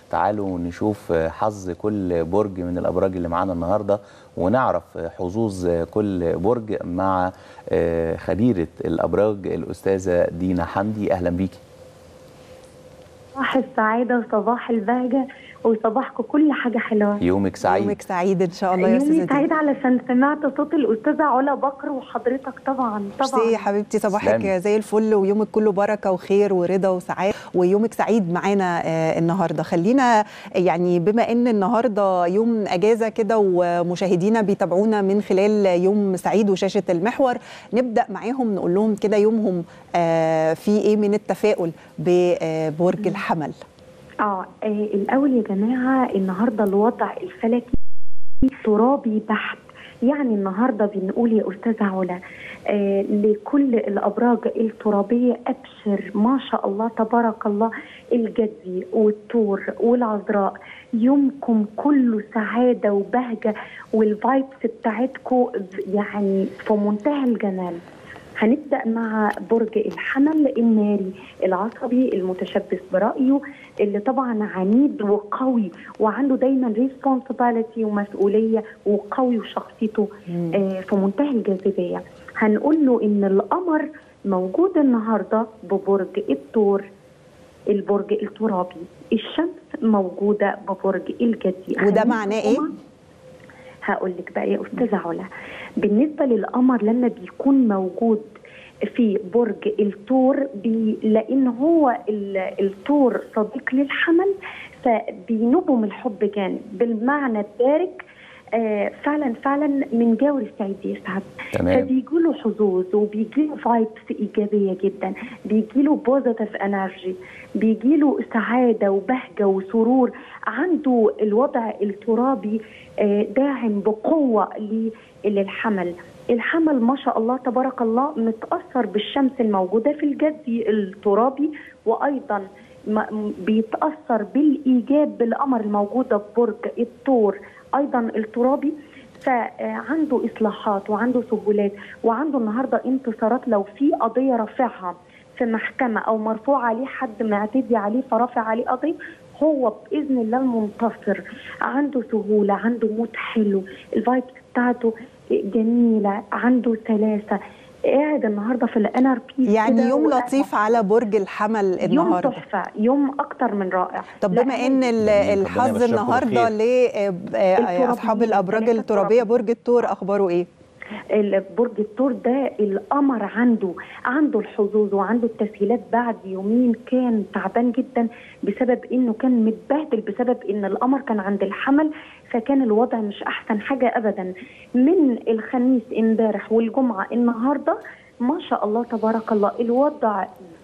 تعالوا نشوف حظ كل برج من الابراج اللي معانا النهارده ونعرف حظوظ كل برج مع خبيره الابراج الاستاذه دينا حمدي اهلا بيكي صباح السعادة وصباح البهجة وصباحكم كل حاجة حلوة يومك سعيد يومك سعيد ان شاء الله يا استاذه يومي دينا سعيد علشان سمعت صوت الأستاذة علا بكر وحضرتك طبعا ميرسي طبعا يا حبيبتي صباحك تسلمي. زي الفل ويومك كله بركه وخير ورضا وسعاده ويومك سعيد معانا آه، النهارده خلينا يعني بما ان النهارده يوم اجازه كده ومشاهدينا بيتابعونا من خلال يوم سعيد وشاشه المحور نبدا معاهم نقول لهم كده يومهم آه، في ايه من التفاؤل ببرج الحمل اه آه، الأول يا جماعة النهاردة الوضع الفلكي ترابي بحت يعني النهارده بنقول يا استاذه علا آه لكل الابراج الترابيه ابشر ما شاء الله تبارك الله الجدي والثور والعذراء يومكم كله سعاده وبهجه والفايبس بتاعتكم يعني في منتهى الجمال هنبدا مع برج الحمل الناري العصبي المتشبث برايه اللي طبعا عنيد وقوي وعنده دايما ريسبونسبيلتي ومسؤوليه وقوي وشخصيته آه في منتهى الجاذبيه هنقول له ان القمر موجود النهارده ببرج الثور البرج الترابي الشمس موجوده ببرج الجدي وده خلينا معناه إيه؟ طبعاً هقول لك بقى يا استاذه علا بالنسبه للقمر لما بيكون موجود في برج الثور بي لان هو ال- الثور صديق للحمل فبينوبوا من الحب جانب بالمعنى الدارج آه فعلا فعلا من جور السعيد يسعد تمام. فبيجي له حظوظ وبيجي له فايبس ايجابيه جدا بيجي له بوزيتيف انرجي بيجي له سعاده وبهجه وسرور عنده الوضع الترابي آه، داعم بقوه ل- للحمل الحمل ما شاء الله تبارك الله متاثر بالشمس الموجوده في الجدي الترابي وايضا ما- م- بيتاثر بالايجاب بالقمر الموجوده في برج الثور ايضا الترابي فعنده اصلاحات وعنده سهولات وعنده النهارده انتصارات لو في قضيه رافعها في محكمه او مرفوع عليه حد معتدي عليه فرافع عليه قضيه هو باذن الله المنتصر عنده سهوله عنده مود حلو الفايبس بتاعته جميله عنده سلاسه قاعد النهارده في الانر بي يعني يوم لطيف على برج الحمل يوم النهارده تحفه يوم اكتر من رائع طب لا، بما ان ال- جميل. ربنا الحظ يبشركم النهارده لاصحاب الترابيين، الابراج ثلاثة الترابيه ترابيين. برج الثور اخباره ايه برج الثور ده القمر عنده عنده الحظوظ وعنده التسهيلات بعد يومين كان تعبان جدا بسبب انه كان متبهدل بسبب ان القمر كان عند الحمل فكان الوضع مش احسن حاجه ابدا من الخميس امبارح والجمعه النهارده ما شاء الله تبارك الله الوضع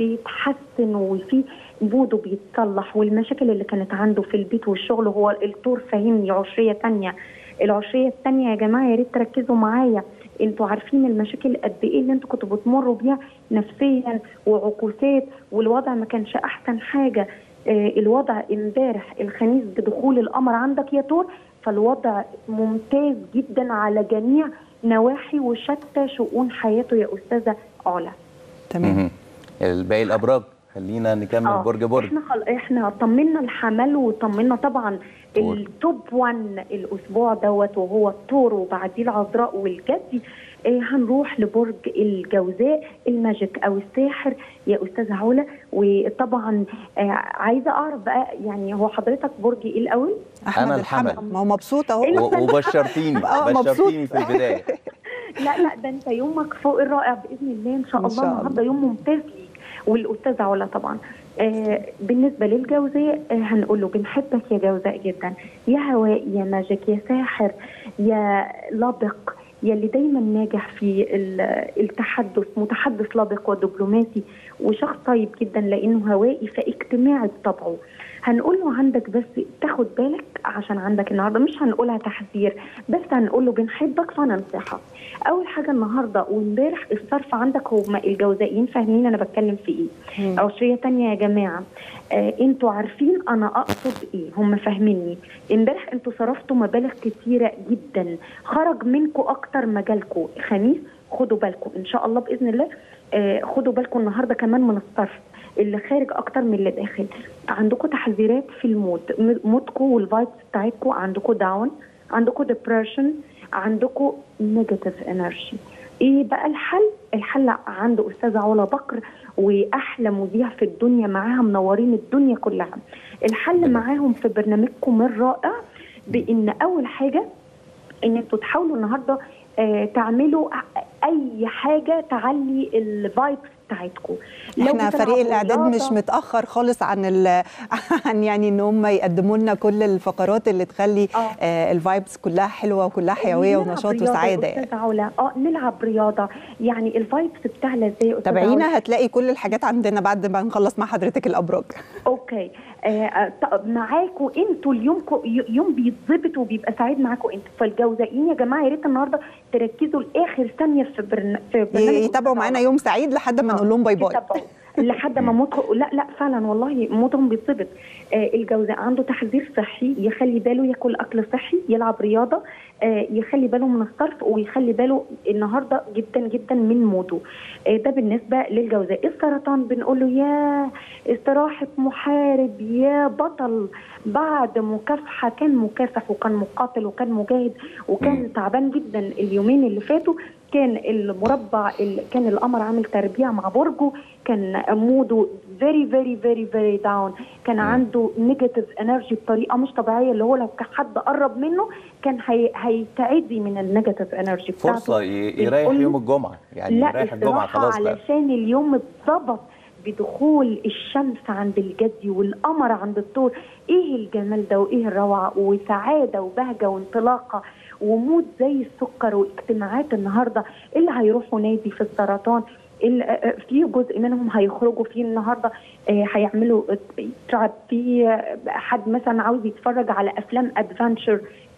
بيتحسن وفي موده بيتصلح والمشاكل اللي كانت عنده في البيت والشغل هو الثور فاهمني عشريه تانية العشريه الثانيه يا جماعه يا ريت تركزوا معايا انتوا عارفين المشاكل قد ايه اللي انتوا كنتوا بتمروا بيها نفسيا وعكوسات والوضع ما كانش احسن حاجه آه الوضع امبارح الخميس بدخول القمر عندك يا تور فالوضع ممتاز جدا على جميع نواحي وشتى شؤون حياته يا استاذه علا تمام مهم. باقي الابراج خلينا نكمل آه، برج برج احنا خل... احنا طمنا الحمل وطمنا طبعا طور. التوب 1 الاسبوع دوت وهو الثور وبعديه العذراء والجدي إيه هنروح لبرج الجوزاء الماجيك او الساحر يا استاذه علا وطبعا آه عايزه اعرف بقى يعني هو حضرتك برج ايه الاول؟ احمد الحمل. الحمل ما هو مبسوط اهو إيه و- وبشرتيني آه، مبسوط. بشرتيني في البدايه لا لا ده انت يومك فوق الرائع باذن الله ان شاء إن الله شاء الله. النهارده يوم ممتاز ليك والاستاذه علا طبعا آه بالنسبه للجوزاء آه هنقول له بنحبك يا جوزاء جدا يا هواء يا ماجيك يا ساحر يا لبق يا اللي دايما ناجح في ال- التحدث متحدث لبق ودبلوماسي وشخص طيب جدا لانه هوائي فاجتماعي بطبعه هنقول له عندك بس تاخد بالك عشان عندك النهارده مش هنقولها تحذير بس هنقول له بنحبك فننصحك اول حاجه النهارده وامبارح الصرف عندك هم الجوزائيين فاهمين انا بتكلم في ايه مم. عشريه تانية يا جماعه آه انتوا عارفين انا اقصد ايه هم فاهميني امبارح انتوا صرفتوا مبالغ كتيره جدا خرج منكم اكتر مجالكم خميس خدوا بالكم ان شاء الله باذن الله آه خدوا بالكم النهارده كمان من الصرف اللي خارج اكتر من اللي داخل عندكم تحذيرات في المود م- مودكم والفايبس بتاعتكم عندكم داون عندكم ديبرشن عندكم نيجاتيف انرجي ايه بقى الحل الحل عنده استاذه علا بكر واحلى مذيع في الدنيا معاها منورين الدنيا كلها الحل معاهم في برنامجكم الرائع بان اول حاجه ان انتوا تحاولوا النهارده آه تعملوا اي حاجه تعلي الفايبس بتاعتكم احنا فريق بتلعبوا الاعداد مش رياضة- متاخر خالص عن ال... عن يعني ان هم يقدموا لنا كل الفقرات اللي تخلي آه. آه الفايبس كلها حلوه وكلها حيويه نلعب ونشاط رياضة وسعاده يا يعني استاذه علا اه نلعب رياضه يعني الفايبس بتعلى ازاي يا أستاذة علا؟ تابعينا هتلاقي كل الحاجات عندنا بعد ما نخلص مع حضرتك الابراج اوكي آه، آه طب معاكم انتوا اليوم يوم بيتظبط وبيبقى سعيد معاكم انتوا فالجوزائيين يا جماعه يا ريت النهارده تركزوا لاخر ثانيه في برن... في برنامج يتابعوا معانا يوم سعيد لحد ما نقول لهم باي باي يتابعوا. لحد ما موتهم لا لا فعلا والله موتهم بيتظبط آه الجوزاء عنده تحذير صحي يخلي باله ياكل اكل صحي يلعب رياضه آه يخلي باله من الصرف ويخلي باله النهارده جدا جدا من موته آه ده بالنسبه للجوزاء السرطان بنقول له يا استراحه محارب يا بطل بعد مكافحه كان مكافح وكان مقاتل وكان مجاهد وكان تعبان جدا اليومين اللي فاتوا كان المربع ال- كان القمر عامل تربيع مع برجه كان موده فيري فيري فيري فيري داون كان عنده نيجاتيف انرجي بطريقه مش طبيعيه اللي هو لو كان حد قرب منه كان هي هيتعدي من النيجاتيف انرجي بتاعته فرصه ي- يريح بيقول له- يوم الجمعه يعني لا يريح الجمعه الصراحة خلاص بقى علشان اليوم اتظبط بدخول الشمس عند الجدي والقمر عند الثور ايه الجمال ده وايه الروعه وسعاده وبهجه وانطلاقه ومود زي السكر واجتماعات النهارده اللي هيروحوا نادي في السرطان ال- آه، آه، في جزء منهم هيخرجوا فيه النهارده آه، هيعملوا آه، تراب في آه، حد مثلا عاوز يتفرج على افلام ادفنتشر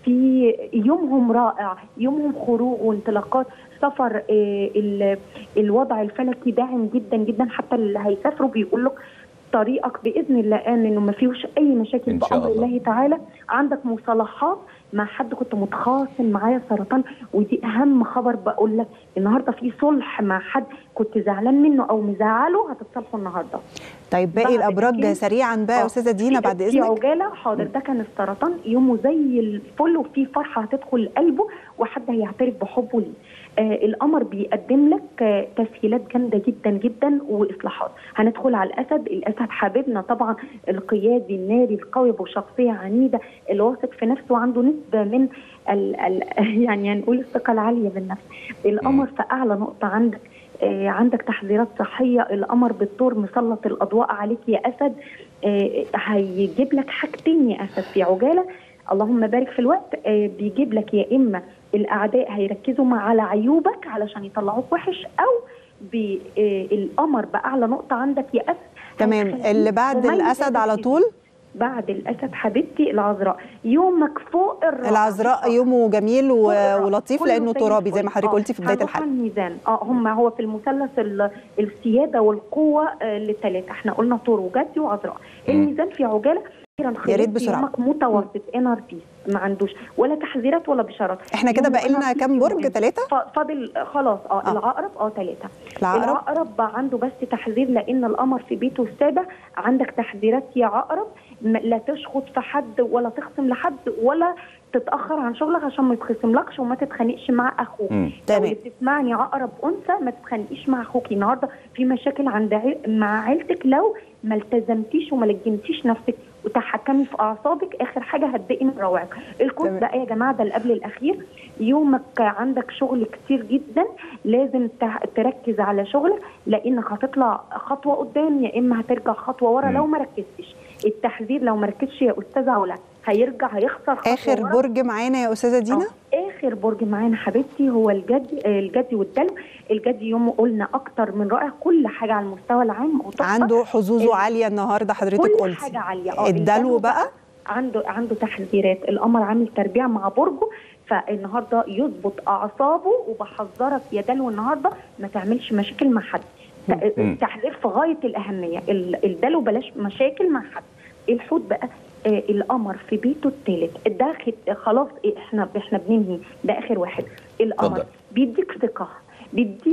في يومهم رائع يومهم خروج وانطلاقات سفر آه، ال- الوضع الفلكي داعم جدا جدا حتى اللي هيسافروا بيقول لك طريقك باذن الله امن انه ما فيهوش اي مشاكل إن شاء بامر الله. الله تعالى عندك مصالحات مع حد كنت متخاصم معايا سرطان ودي اهم خبر بقول لك النهارده في صلح مع حد كنت زعلان منه او مزعله هتتصالحوا النهارده طيب باقي بعد الابراج كده- سريعا بقى يا آه. استاذه دينا في- بعد في اذنك عجاله حاضر ده كان السرطان يومه زي الفل وفي فرحه هتدخل قلبه وحد هيعترف بحبه ليه آه القمر بيقدم لك آه تسهيلات جامده جدا جدا واصلاحات هندخل على الاسد الاسد حبيبنا طبعا القيادي الناري القوي بشخصيه عنيده اللي واثق في نفسه وعنده نسبه من ال ال يعني هنقول الثقه العاليه بالنفس القمر في اعلى نقطه عندك آه، عندك تحذيرات صحيه القمر بالطور مسلط الاضواء عليك يا اسد آه، هيجيب لك حاجتين يا اسد في عجاله اللهم بارك في الوقت آه، بيجيب لك يا اما الاعداء هيركزوا مع على عيوبك علشان يطلعوك وحش او بالقمر باعلى نقطه عندك يا اسد تمام هيخليك اللي بعد مميز الاسد على جداً. طول بعد الاسد حبيبتي العذراء يومك فوق الرائع العذراء يومه جميل و- فوق الرائع. ولطيف كله لانه زي ترابي زي الفل. ما حضرتك آه، قلتي في بدايه هنروح على الحلقه الميزان اه هم هو في المثلث ال- السياده والقوه آه للثلاثه احنا قلنا طور وجدي وعذراء الميزان في عجاله أخيراً يا ريت خلص بسرعة. يومك متوسط ان ار بي ما عندوش ولا تحذيرات ولا بشارات احنا كده يوم باقي لنا NRP كام برج يومين. ثلاثه ف- فاضل خلاص اه, آه. العقرب اه ثلاثه العقرب العقرب عنده بس تحذير لان القمر في بيته السابع عندك تحذيرات يا عقرب م- لا تشخط في حد ولا تخصم لحد ولا تتاخر عن شغلك عشان ما يتخصملكش وما تتخانقش مع اخوك مم. لو تمام. اللي بتسمعني عقرب انثى ما تتخانقيش مع اخوكي النهارده في مشاكل عند عي... مع عيلتك لو ما التزمتيش وما لجمتيش نفسك وتحكمي في اعصابك اخر حاجه هتضايقي من روعك الكود تمام. بقى يا جماعه ده اللي قبل الاخير يومك عندك شغل كتير جدا لازم ت- تركز على شغلك لانك هتطلع خطوه قدام يا اما هترجع خطوه ورا مم. لو ما ركزتش التحذير لو ما ركزش يا استاذه علا هيرجع هيخسر خطوه اخر ورا. برج معانا يا استاذه دينا آه، اخر برج معانا حبيبتي هو الجدي آه، الجدي والدلو الجدي يوم قلنا اكتر من رائع كل حاجه على المستوى العام وتحفة. عنده حظوظه ال- عاليه النهارده حضرتك كل قلتي حاجه عاليه آه، الدلو بقى عنده عنده تحذيرات القمر عامل تربيع مع برجه فالنهارده يظبط اعصابه وبحذرك يا دلو النهارده ما تعملش مشاكل مع حد ت- مم. تحذير في غايه الاهميه ال- الدلو بلاش مشاكل مع حد الحوت بقى آه القمر في بيته الثالث ده خت- خلاص احنا احنا بننهي ده اخر واحد القمر اتفضل. بيديك ثقه بيديك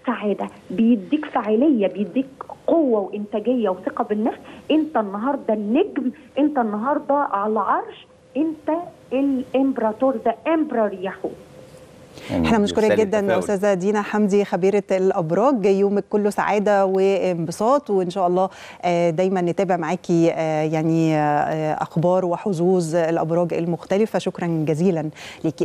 سعاده بيديك فاعليه بيديك قوه وانتاجيه وثقه بالنفس انت النهارده النجم انت النهارده على العرش انت الامبراطور ده امبرار يحو احنا بنشكرك جدا استاذه دينا حمدي خبيره الابراج يومك كله سعاده وانبساط وان شاء الله دايما نتابع معاكي يعني اخبار وحظوظ الابراج المختلفه شكرا جزيلا ليكي